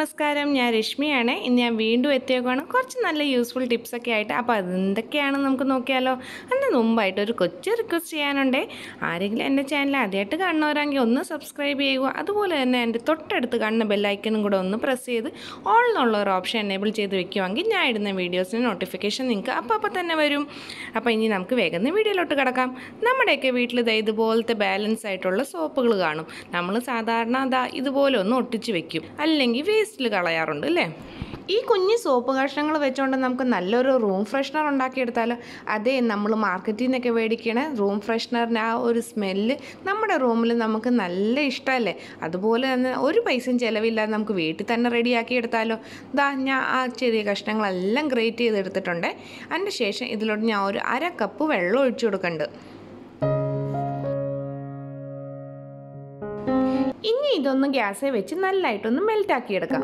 നമസ്കാരം ഞാൻ രശ്മിയാണ് ഇന്ന് ഞാൻ വീണ്ടും എത്തിയേക്കാണ് കുറച്ച് നല്ല യൂസ്ഫുൾ ടിപ്സൊക്കെ ആയിട്ട് അപ്പോൾ അതെന്തൊക്കെയാണെന്ന് നമുക്ക് നോക്കിയാലോ അതിന് മുമ്പായിട്ട് ഒരു കൊച്ചു റിക്വസ്റ്റ് ചെയ്യാനുണ്ടേ ആരെങ്കിലും എൻ്റെ ചാനൽ ആദ്യമായിട്ട് കാണുന്നവരാണെങ്കിൽ ഒന്ന് സബ്സ്ക്രൈബ് ചെയ്യുക അതുപോലെ തന്നെ എൻ്റെ തൊട്ടടുത്ത് കാണുന്ന ബെല്ലൈക്കനും കൂടെ ഒന്ന് പ്രസ് ചെയ്ത് ഓൾ എന്നുള്ള ഒരു ഓപ്ഷൻ എനേബിൾ ചെയ്ത് വെക്കുവാണെങ്കിൽ ഞാൻ ഇടുന്ന വീഡിയോസിന് നോട്ടിഫിക്കേഷൻ നിങ്ങൾക്ക് അപ്പോൾ അപ്പോൾ തന്നെ വരും അപ്പോൾ ഇനി നമുക്ക് വേഗം വീഡിയോയിലോട്ട് കിടക്കാം നമ്മുടെയൊക്കെ വീട്ടിൽ ദേ ഇതുപോലത്തെ ബാലൻസ് ആയിട്ടുള്ള സോപ്പുകൾ കാണും നമ്മൾ സാധാരണ അതാ ഇതുപോലെ ഒന്ന് ഒട്ടിച്ച് വെക്കും അല്ലെങ്കിൽ വേസ്റ്റിൽ കളയാറുണ്ട് അല്ലേ ഈ കുഞ്ഞ് സോപ്പ് കഷ്ണങ്ങൾ വെച്ചുകൊണ്ട് നമുക്ക് നല്ലൊരു റൂം ഫ്രഷ്നർ ഉണ്ടാക്കിയെടുത്താലോ അതേ നമ്മൾ മാർക്കറ്റിൽ നിന്നൊക്കെ മേടിക്കണ റൂം ഫ്രഷ്നറിൻ്റെ ആ ഒരു സ്മെല്ല് നമ്മുടെ റൂമിൽ നമുക്ക് നല്ല ഇഷ്ടമല്ലേ അതുപോലെ തന്നെ ഒരു പൈസയും ചിലവില്ലാതെ നമുക്ക് വീട്ടിൽ തന്നെ റെഡിയാക്കി എടുത്താലോ ദാ ഞാൻ ആ ചെറിയ കഷ്ണങ്ങളെല്ലാം ഗ്രേറ്റ് ചെയ്തെടുത്തിട്ടുണ്ട് അതിൻ്റെ ശേഷം ഇതിലോട്ട് ഞാൻ ഒരു അര കപ്പ് വെള്ളം ഒഴിച്ചു കൊടുക്കുന്നുണ്ട് ഇനി ഇതൊന്ന് ഗ്യാസിൽ വെച്ച് നല്ലതായിട്ടൊന്ന് മെൽറ്റാക്കി എടുക്കാം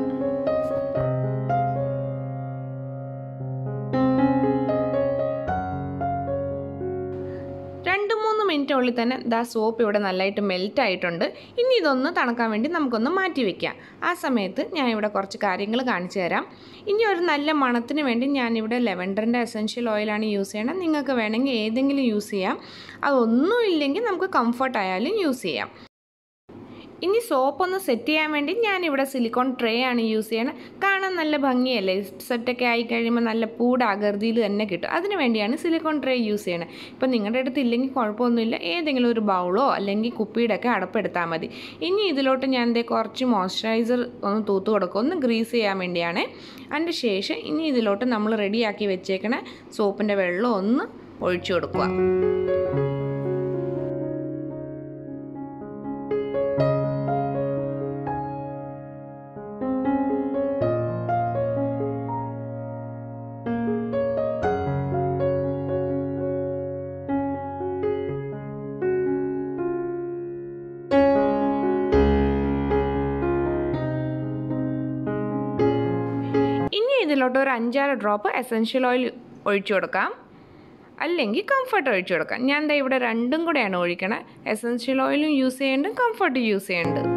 രണ്ട് മൂന്ന് മിനിറ്റിനുള്ളിൽ തന്നെ ദാ സോപ്പ് ഇവിടെ നല്ലതായിട്ട് മെൽറ്റ് ആയിട്ടുണ്ട് ഇനി ഇതൊന്ന് തണുക്കാൻ വേണ്ടി നമുക്കൊന്ന് മാറ്റി വെക്കാം ആ സമയത്ത് ഞാൻ ഇവിടെ കുറച്ച് കാര്യങ്ങൾ കാണിച്ചു തരാം ഇനി ഒരു നല്ല മണത്തിന് വേണ്ടി ഞാനിവിടെ ലെവൻഡറിൻ്റെ എസെൻഷ്യൽ ഓയിലാണ് യൂസ് ചെയ്യണം നിങ്ങൾക്ക് വേണമെങ്കിൽ ഏതെങ്കിലും യൂസ് ചെയ്യാം അതൊന്നും ഇല്ലെങ്കിൽ നമുക്ക് കംഫർട്ട് ആയാലും യൂസ് ചെയ്യാം ഇനി സോപ്പ് ഒന്ന് സെറ്റ് ചെയ്യാൻ വേണ്ടി ഞാനിവിടെ സിലിക്കോൺ ട്രേ ആണ് യൂസ് ചെയ്യണത് കാണാൻ നല്ല ഭംഗിയല്ലേ സെറ്റൊക്കെ ആയി കഴിയുമ്പോൾ നല്ല പൂടാകൃതിയിൽ തന്നെ കിട്ടും അതിന് വേണ്ടിയാണ് സിലിക്കോൺ ട്രേ യൂസ് ചെയ്യണത് ഇപ്പം നിങ്ങളുടെ അടുത്ത് ഇല്ലെങ്കിൽ കുഴപ്പമൊന്നുമില്ല ഏതെങ്കിലും ഒരു ബൗളോ അല്ലെങ്കിൽ കുപ്പിയുടെ ഒക്കെ അടപ്പെടുത്താൽ മതി ഇനി ഇതിലോട്ട് ഞാൻ എന്തേ കുറച്ച് മോയ്സ്ചറൈസർ ഒന്ന് തൂത്ത് കൊടുക്കും ഒന്ന് ഗ്രീസ് ചെയ്യാൻ വേണ്ടിയാണ് അതിൻ്റെ ശേഷം ഇനി ഇതിലോട്ട് നമ്മൾ റെഡിയാക്കി വെച്ചേക്കണ സോപ്പിൻ്റെ വെള്ളം ഒന്ന് ഒഴിച്ചു കൊടുക്കുക ഇനി ഇതിലോട്ട് ഒരു അഞ്ചാറ് ഡ്രോപ്പ് എസെൻഷ്യൽ ഓയിൽ ഒഴിച്ചു കൊടുക്കാം അല്ലെങ്കിൽ കംഫർട്ട് ഒഴിച്ചു കൊടുക്കാം ഞാൻ ദാ ഇവിടെ രണ്ടും കൂടെയാണ് ഒഴിക്കണത് എസെൻഷ്യൽ ഓയിലും യൂസ് ചെയ്യുന്നുണ്ട് കംഫർട്ട് യൂസ് ചെയ്യുന്നുണ്ട്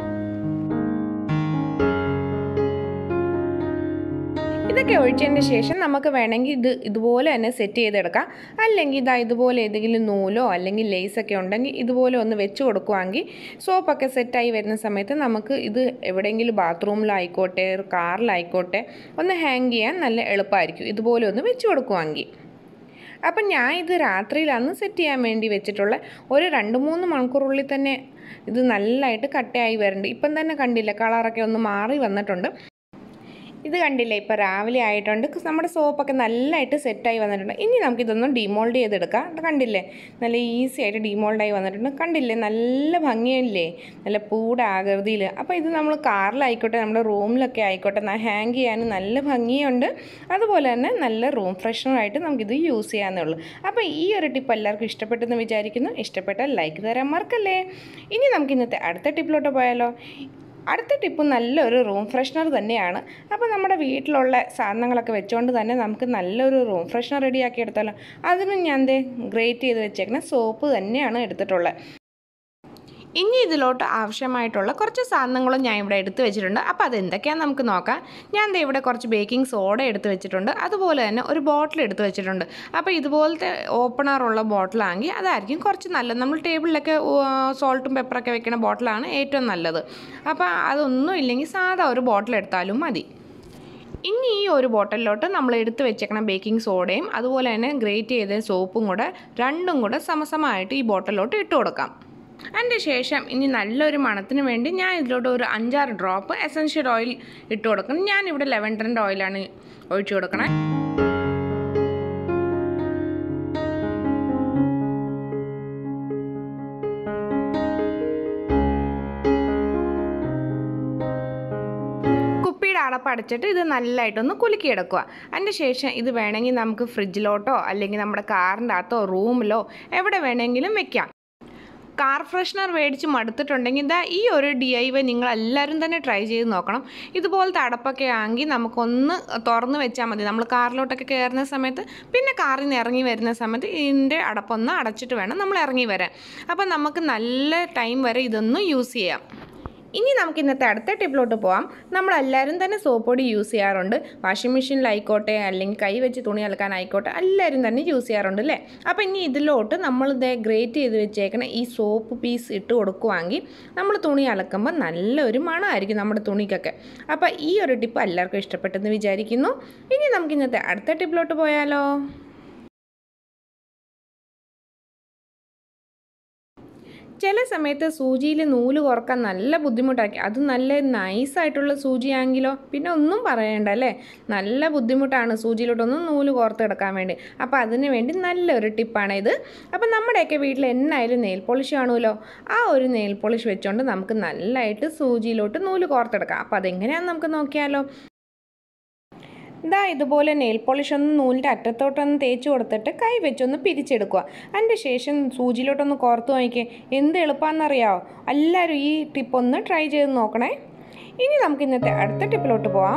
ഇതൊക്കെ ഒഴിച്ചതിന് ശേഷം നമുക്ക് വേണമെങ്കിൽ ഇത് ഇതുപോലെ തന്നെ സെറ്റ് ചെയ്തെടുക്കാം അല്ലെങ്കിൽ ഇതാ ഇതുപോലെ ഏതെങ്കിലും നൂലോ അല്ലെങ്കിൽ ലേസൊക്കെ ഉണ്ടെങ്കിൽ ഇതുപോലെ ഒന്ന് വെച്ച് കൊടുക്കുവാണെങ്കിൽ സോപ്പൊക്കെ സെറ്റായി വരുന്ന സമയത്ത് നമുക്ക് ഇത് എവിടെയെങ്കിലും ബാത്റൂമിലായിക്കോട്ടെ കാറിലായിക്കോട്ടെ ഒന്ന് ഹാങ് ചെയ്യാൻ നല്ല എളുപ്പമായിരിക്കും ഇതുപോലെ ഒന്ന് വെച്ച് കൊടുക്കുവാണെങ്കിൽ അപ്പം ഞാൻ ഇത് രാത്രിയിലാണ് സെറ്റ് ചെയ്യാൻ വേണ്ടി വെച്ചിട്ടുള്ള ഒരു രണ്ട് മൂന്ന് മണിക്കൂറുള്ളിൽ തന്നെ ഇത് നല്ലതായിട്ട് കട്ടയായി വരുന്നുണ്ട് ഇപ്പം തന്നെ കണ്ടില്ല കളറൊക്കെ ഒന്ന് മാറി വന്നിട്ടുണ്ട് ഇത് കണ്ടില്ലേ ഇപ്പോൾ രാവിലെ ആയിട്ടുണ്ട് നമ്മുടെ സോപ്പൊക്കെ നല്ലതായിട്ട് സെറ്റായി വന്നിട്ടുണ്ട് ഇനി നമുക്കിതൊന്ന് ഡിമോൾഡ് ചെയ്തെടുക്കാം ഇത് കണ്ടില്ലേ നല്ല ഈസി ആയിട്ട് ഡിമോൾഡായി വന്നിട്ടുണ്ട് കണ്ടില്ലേ നല്ല ഭംഗിയല്ലേ നല്ല പൂട ആകൃതിയിൽ അപ്പോൾ ഇത് നമ്മൾ കാറിലായിക്കോട്ടെ നമ്മുടെ റൂമിലൊക്കെ ആയിക്കോട്ടെ ഹാങ് ചെയ്യാനും നല്ല ഭംഗിയുണ്ട് അതുപോലെ തന്നെ നല്ല റൂം ഫ്രഷ്നറായിട്ട് നമുക്കിത് യൂസ് ചെയ്യാവുന്നേ ഉള്ളൂ അപ്പോൾ ഈ ഒരു ടിപ്പ് എല്ലാവർക്കും ഇഷ്ടപ്പെട്ടെന്ന് വിചാരിക്കുന്നു ഇഷ്ടപ്പെട്ടാൽ ലൈക്ക് തരാൻ മറക്കല്ലേ ഇനി നമുക്ക് ഇന്നത്തെ അടുത്ത ടിപ്പിലോട്ട് പോയാലോ അടുത്ത ടിപ്പ് നല്ലൊരു റൂം ഫ്രഷ്നർ തന്നെയാണ് അപ്പോൾ നമ്മുടെ വീട്ടിലുള്ള സാധനങ്ങളൊക്കെ വെച്ചുകൊണ്ട് തന്നെ നമുക്ക് നല്ലൊരു റൂം ഫ്രഷ്നർ റെഡിയാക്കി എടുത്താലോ അതിനും ഞാൻ ദേ ഗ്രേറ്റ് ചെയ്ത് വെച്ചേക്കുന്ന സോപ്പ് തന്നെയാണ് എടുത്തിട്ടുള്ളത് ഇനി ഇതിലോട്ട് ആവശ്യമായിട്ടുള്ള കുറച്ച് സാധനങ്ങളും ഞാൻ ഇവിടെ എടുത്ത് വെച്ചിട്ടുണ്ട് അപ്പോൾ അതെന്തൊക്കെയാണെന്ന് നമുക്ക് നോക്കാം ഞാൻ ദേ ഇവിടെ കുറച്ച് ബേക്കിംഗ് സോഡ എടുത്ത് വെച്ചിട്ടുണ്ട് അതുപോലെ തന്നെ ഒരു ബോട്ടിൽ എടുത്ത് വെച്ചിട്ടുണ്ട് അപ്പോൾ ഇതുപോലത്തെ ഓപ്പണറുള്ള ബോട്ടിലാണെങ്കിൽ അതായിരിക്കും കുറച്ച് നല്ലത് നമ്മൾ ടേബിളിലൊക്കെ സോൾട്ടും പെപ്പറൊക്കെ വെക്കുന്ന ബോട്ടിലാണ് ഏറ്റവും നല്ലത് അപ്പോൾ അതൊന്നും ഇല്ലെങ്കിൽ സാധാ ഒരു ബോട്ടിൽ എടുത്താലും മതി ഇനി ഈ ഒരു ബോട്ടിലോട്ട് നമ്മൾ എടുത്ത് വെച്ചേക്കണം ബേക്കിംഗ് സോഡയും അതുപോലെ തന്നെ ഗ്രേറ്റ് ചെയ്ത സോപ്പും കൂടെ രണ്ടും കൂടെ സമസമായിട്ട് ഈ ബോട്ടിലോട്ട് ഇട്ട് കൊടുക്കാം അതിൻ്റെ ശേഷം ഇനി നല്ലൊരു മണത്തിന് വേണ്ടി ഞാൻ ഇതിലോട്ട് ഒരു അഞ്ചാറ് ഡ്രോപ്പ് എസൻഷ്യൽ ഓയിൽ ഇട്ട് കൊടുക്കണം ഞാനിവിടെ ലെവൻഡറിൻ്റെ ഓയിലാണ് ഒഴിച്ചു കൊടുക്കണേ കുപ്പിയുടെ അടപ്പ് അടച്ചിട്ട് ഇത് നല്ലതായിട്ടൊന്ന് കുലുക്കിയെടുക്കുക അതിൻ്റെ ശേഷം ഇത് വേണമെങ്കിൽ നമുക്ക് ഫ്രിഡ്ജിലോട്ടോ അല്ലെങ്കിൽ നമ്മുടെ കാറിൻ്റെ അകത്തോ റൂമിലോ എവിടെ വേണമെങ്കിലും വെക്കാം കാർ ഫ്രഷ്നർ മേടിച്ച് മടുത്തിട്ടുണ്ടെങ്കിൽ ഇതാ ഈ ഒരു ഡി ഐ വൈ നിങ്ങൾ എല്ലാവരും തന്നെ ട്രൈ ചെയ്ത് നോക്കണം ഇതുപോലത്തെ അടപ്പൊക്കെ ആണെങ്കിൽ നമുക്കൊന്ന് തുറന്ന് വെച്ചാൽ മതി നമ്മൾ കാറിലോട്ടൊക്കെ കയറുന്ന സമയത്ത് പിന്നെ കാറിൽ നിന്ന് ഇറങ്ങി വരുന്ന സമയത്ത് ഇതിൻ്റെ അടപ്പൊന്ന് അടച്ചിട്ട് വേണം നമ്മൾ ഇറങ്ങി വരാൻ അപ്പോൾ നമുക്ക് നല്ല ടൈം വരെ ഇതൊന്ന് യൂസ് ചെയ്യാം ഇനി നമുക്ക് ഇന്നത്തെ അടുത്ത ടിപ്പിലോട്ട് പോവാം നമ്മളെല്ലാവരും തന്നെ സോപ്പ് പൊടി യൂസ് ചെയ്യാറുണ്ട് വാഷിംഗ് മെഷീനിലായിക്കോട്ടെ അല്ലെങ്കിൽ കൈ വെച്ച് തുണി അലക്കാനായിക്കോട്ടെ എല്ലാവരും തന്നെ യൂസ് ചെയ്യാറുണ്ട് അല്ലേ അപ്പോൾ ഇനി ഇതിലോട്ട് നമ്മളിത് ഗ്രേറ്റ് ചെയ്ത് വെച്ചേക്കണ ഈ സോപ്പ് പീസ് ഇട്ട് കൊടുക്കുവാണെങ്കിൽ നമ്മൾ തുണി അലക്കുമ്പോൾ നല്ലൊരു മണമായിരിക്കും നമ്മുടെ തുണിക്കൊക്കെ അപ്പോൾ ഈ ഒരു ടിപ്പ് എല്ലാവർക്കും ഇഷ്ടപ്പെട്ടെന്ന് വിചാരിക്കുന്നു ഇനി നമുക്ക് ഇന്നത്തെ അടുത്ത ടിപ്പിലോട്ട് പോയാലോ ചില സമയത്ത് സൂചിയിൽ നൂല് കുറക്കാൻ നല്ല ബുദ്ധിമുട്ടാക്കി അത് നല്ല നൈസായിട്ടുള്ള സൂചിയാണെങ്കിലോ പിന്നെ ഒന്നും പറയണ്ട അല്ലേ നല്ല ബുദ്ധിമുട്ടാണ് സൂചിയിലോട്ടൊന്നും നൂല് കോർത്തെടുക്കാൻ വേണ്ടി അപ്പോൾ അതിന് വേണ്ടി നല്ലൊരു ടിപ്പാണ് ഇത് അപ്പോൾ നമ്മുടെയൊക്കെ വീട്ടിൽ എന്നായാലും നെയിൽ പോളിഷ് കാണുമല്ലോ ആ ഒരു നെയിൽ പോളിഷ് വെച്ചുകൊണ്ട് നമുക്ക് നല്ലതായിട്ട് സൂചിയിലോട്ട് നൂല് കോർത്തെടുക്കാം അപ്പോൾ അതെങ്ങനെയാണെന്ന് നമുക്ക് നോക്കിയാലോ ഇതാ ഇതുപോലെ നെയിൽ പോളിഷ് ഒന്ന് നൂലിൻ്റെ അറ്റത്തോട്ടൊന്ന് തേച്ച് കൊടുത്തിട്ട് കൈ വെച്ചൊന്ന് പിരിച്ചെടുക്കുക അതിൻ്റെ ശേഷം സൂചിയിലോട്ടൊന്ന് കോർത്ത് നോക്കിക്കേ എന്ത് എളുപ്പമാണെന്നറിയാമോ എല്ലാവരും ഈ ടിപ്പ് ഒന്ന് ട്രൈ ചെയ്ത് നോക്കണേ ഇനി നമുക്ക് ഇന്നത്തെ അടുത്ത ടിപ്പിലോട്ട് പോവാം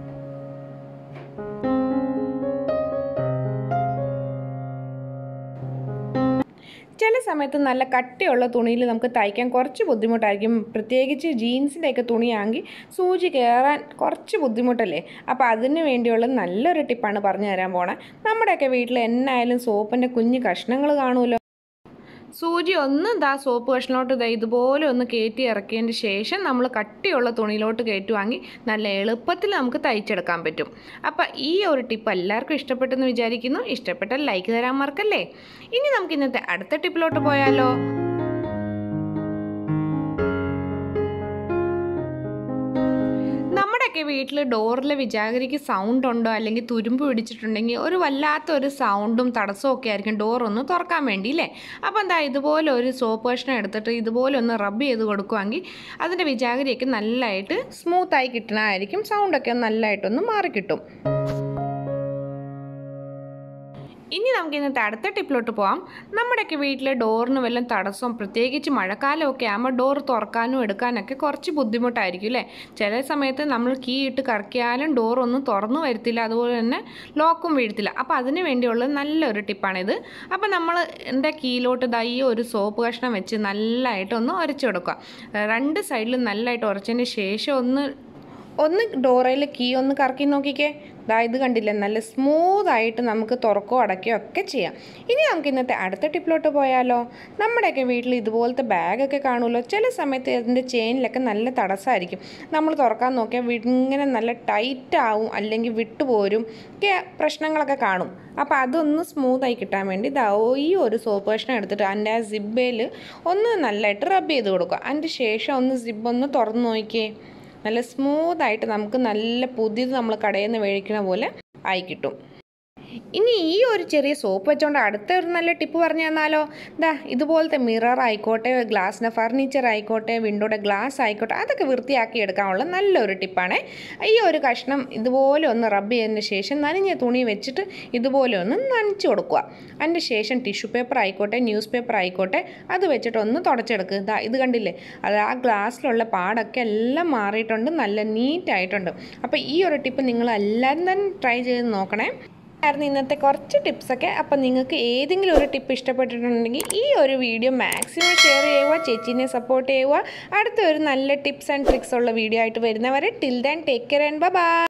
ചില സമയത്ത് നല്ല കട്ടിയുള്ള തുണിയിൽ നമുക്ക് തയ്ക്കാൻ കുറച്ച് ബുദ്ധിമുട്ടായിരിക്കും പ്രത്യേകിച്ച് ജീൻസിൻ്റെയൊക്കെ തുണിയാണെങ്കിൽ സൂചി കയറാൻ കുറച്ച് ബുദ്ധിമുട്ടല്ലേ അപ്പോൾ അതിന് വേണ്ടിയുള്ള നല്ലൊരു ടിപ്പാണ് പറഞ്ഞു തരാൻ പോണേ നമ്മുടെയൊക്കെ വീട്ടിൽ എന്നായാലും സോപ്പിൻ്റെ കുഞ്ഞ് കഷ്ണങ്ങൾ കാണുമല്ലോ സൂചി ഒന്ന് ദാ സോപ്പ് കഷ്ണിലോട്ട് ദാ ഇതുപോലെ ഒന്ന് കയറ്റി ഇറക്കിയതിന് ശേഷം നമ്മൾ കട്ടിയുള്ള തുണിയിലോട്ട് കയറ്റുവാങ്കിൽ നല്ല എളുപ്പത്തിൽ നമുക്ക് തയ്ച്ചെടുക്കാൻ പറ്റും അപ്പം ഈ ഒരു ടിപ്പ് എല്ലാവർക്കും ഇഷ്ടപ്പെട്ടെന്ന് വിചാരിക്കുന്നു ഇഷ്ടപ്പെട്ടാൽ ലൈക്ക് തരാൻ മറക്കല്ലേ ഇനി നമുക്ക് ഇന്നത്തെ അടുത്ത ടിപ്പിലോട്ട് പോയാലോ നമ്മുടെയൊക്കെ വീട്ടിൽ ഡോറിൽ വിജാഗരിക്ക് സൗണ്ട് ഉണ്ടോ അല്ലെങ്കിൽ തുരുമ്പ് പിടിച്ചിട്ടുണ്ടെങ്കിൽ ഒരു വല്ലാത്ത ഒരു സൗണ്ടും തടസ്സവും ഒക്കെ ആയിരിക്കും ഡോർ ഒന്ന് തുറക്കാൻ വേണ്ടി അല്ലേ അപ്പോൾ എന്താ ഇതുപോലെ ഒരു സോപ്പ് കഷ്ണം എടുത്തിട്ട് ഇതുപോലെ ഒന്ന് റബ്ബ് ചെയ്ത് കൊടുക്കുവാണെങ്കിൽ അതിൻ്റെ വിജാഗരിയൊക്കെ നല്ലതായിട്ട് സ്മൂത്തായി കിട്ടണമായിരിക്കും സൗണ്ടൊക്കെ നല്ലതായിട്ടൊന്ന് മാറിക്കിട്ടും ഇനി നമുക്ക് ഇന്നത്തെ അടുത്ത ടിപ്പിലോട്ട് പോവാം നമ്മുടെയൊക്കെ വീട്ടിലെ ഡോറിന് വല്ലതും തടസ്സം പ്രത്യേകിച്ച് മഴക്കാലമൊക്കെ ആകുമ്പോൾ ഡോർ തുറക്കാനും എടുക്കാനൊക്കെ കുറച്ച് ബുദ്ധിമുട്ടായിരിക്കും അല്ലേ ചില സമയത്ത് നമ്മൾ കീ ഇട്ട് കറക്കിയാലും ഡോർ ഒന്നും തുറന്നു വരത്തില്ല അതുപോലെ തന്നെ ലോക്കും വീഴത്തില്ല അപ്പോൾ അതിന് വേണ്ടിയുള്ള നല്ലൊരു ടിപ്പാണിത് അപ്പോൾ നമ്മൾ എൻ്റെ കീയിലോട്ട് ദാ ഈ ഒരു സോപ്പ് കഷ്ണം വെച്ച് നല്ലതായിട്ടൊന്ന് ഉരച്ചു കൊടുക്കുക രണ്ട് സൈഡിലും നല്ലതായിട്ട് ഉരച്ചതിന് ശേഷം ഒന്ന് ഒന്ന് ഡോറയിൽ കീ ഒന്ന് കറക്കി നോക്കിക്കേ ദാ ഇത് കണ്ടില്ലേ നല്ല സ്മൂത്തായിട്ട് നമുക്ക് തുറക്കുകയോ അടയ്ക്കുകയോ ഒക്കെ ചെയ്യാം ഇനി നമുക്ക് ഇന്നത്തെ അടുത്ത ടിപ്പിലോട്ട് പോയാലോ നമ്മുടെയൊക്കെ വീട്ടിൽ ഇതുപോലത്തെ ബാഗൊക്കെ കാണുമല്ലോ ചില സമയത്ത് അതിൻ്റെ ചെയിനിലൊക്കെ നല്ല തടസ്സമായിരിക്കും നമ്മൾ തുറക്കാൻ നോക്കിയാൽ ഇങ്ങനെ നല്ല ടൈറ്റ് ആവും അല്ലെങ്കിൽ വിട്ടുപോരും ഒക്കെ പ്രശ്നങ്ങളൊക്കെ കാണും അപ്പോൾ അതൊന്ന് സ്മൂത്തായി കിട്ടാൻ വേണ്ടി ഇതാ ഈ ഒരു സോപ്പ് കഷ്ണം എടുത്തിട്ട് അതിൻ്റെ ആ സിബയിൽ ഒന്ന് നല്ലതായിട്ട് റബ്ബ് ചെയ്ത് കൊടുക്കുക അതിൻ്റെ ശേഷം ഒന്ന് സിബ് ഒന്ന് തുറന്ന് നോക്കിയേ നല്ല സ്മൂത്തായിട്ട് നമുക്ക് നല്ല പുതിയത് നമ്മൾ കടയിൽ നിന്ന് മേടിക്കണ പോലെ ആയി കിട്ടും ഇനി ഈ ഒരു ചെറിയ സോപ്പ് വെച്ചോണ്ട് അടുത്ത ഒരു നല്ല ടിപ്പ് പറഞ്ഞു തന്നാലോ ദാ ഇതുപോലത്തെ മിറർ ആയിക്കോട്ടെ ഗ്ലാസിൻ്റെ ഫർണിച്ചർ ആയിക്കോട്ടെ വിൻഡോയുടെ ഗ്ലാസ് ആയിക്കോട്ടെ അതൊക്കെ വൃത്തിയാക്കി എടുക്കാനുള്ള നല്ലൊരു ടിപ്പാണ് ഈ ഒരു കഷ്ണം ഇതുപോലെ ഒന്ന് റബ്ബ് ചെയ്തതിന് ശേഷം നനഞ്ഞ തുണി വെച്ചിട്ട് ഇതുപോലെ ഒന്ന് നനച്ച് കൊടുക്കുക അതിൻ്റെ ശേഷം ടിഷ്യൂ പേപ്പർ ആയിക്കോട്ടെ ന്യൂസ് പേപ്പർ ആയിക്കോട്ടെ അത് വെച്ചിട്ട് ഒന്ന് തുടച്ചെടുക്കുക ഇതാ ഇത് കണ്ടില്ലേ അത് ആ ഗ്ലാസ്സിലുള്ള പാടൊക്കെ എല്ലാം മാറിയിട്ടുണ്ട് നല്ല നീറ്റായിട്ടുണ്ട് അപ്പോൾ ഈ ഒരു ടിപ്പ് നിങ്ങൾ എല്ലാവരും തന്നെ ട്രൈ ചെയ്ത് നോക്കണേ ആയിരുന്നു ഇന്നത്തെ കുറച്ച് ടിപ്സൊക്കെ അപ്പം നിങ്ങൾക്ക് ഏതെങ്കിലും ഒരു ടിപ്പ് ഇഷ്ടപ്പെട്ടിട്ടുണ്ടെങ്കിൽ ഈ ഒരു വീഡിയോ മാക്സിമം ഷെയർ ചെയ്യുക ചേച്ചീനെ സപ്പോർട്ട് ചെയ്യുക അടുത്ത ഒരു നല്ല ടിപ്സ് ആൻഡ് ട്രിക്സ് ഉള്ള വീഡിയോ ആയിട്ട് വരുന്നവരെ till then take care and by